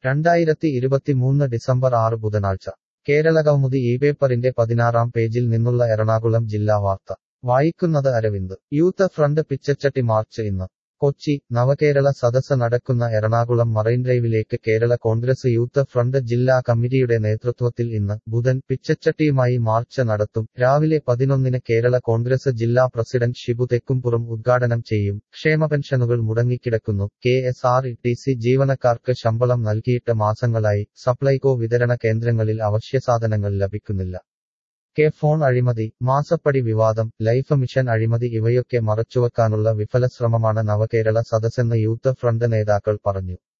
രണ്ടായിരത്തി ഇരുപത്തിമൂന്ന് ഡിസംബർ ആറ് ബുധനാഴ്ച കേരള കൗമുദി ഈ പേപ്പറിന്റെ പതിനാറാം പേജിൽ നിന്നുള്ള എറണാകുളം ജില്ലാ വാർത്ത വായിക്കുന്നത് അരവിന്ദ് യൂത്ത് ഫ്രണ്ട് പിച്ചച്ചട്ടി മാർച്ച് ഇന്ന് കൊച്ചി നവകേരള സദസ്സ് നടക്കുന്ന എറണാകുളം മറൈൻ ഡ്രൈവിലേക്ക് കേരള കോൺഗ്രസ് യൂത്ത് ഫ്രണ്ട് ജില്ലാ കമ്മിറ്റിയുടെ നേതൃത്വത്തിൽ ഇന്ന് ബുധൻ പിച്ചച്ചട്ടിയുമായി മാർച്ച് നടത്തും രാവിലെ പതിനൊന്നിന് കേരള കോൺഗ്രസ് ജില്ലാ പ്രസിഡന്റ് ഷിബു തെക്കുംപുറം ഉദ്ഘാടനം ചെയ്യും ക്ഷേമ പെൻഷനുകൾ മുടങ്ങിക്കിടക്കുന്നു K S R T C ജീവനക്കാർക്ക് ശമ്പളം നൽകിയിട്ട് മാസങ്ങളായി സപ്ലൈകോ വിതരണ കേന്ദ്രങ്ങളിൽ അവശ്യസാധനങ്ങൾ ലഭിക്കുന്നില്ല കെ ഫോൺ അഴിമതി മാസപ്പടി വിവാദം ലൈഫ് മിഷൻ അഴിമതി ഇവയൊക്കെ മറച്ചുവെക്കാനുള്ള വിഫല ശ്രമമാണ് നവകേരള സദസ്സെന്ന് യൂത്ത് ഫ്രണ്ട് നേതാക്കൾ പറഞ്ഞു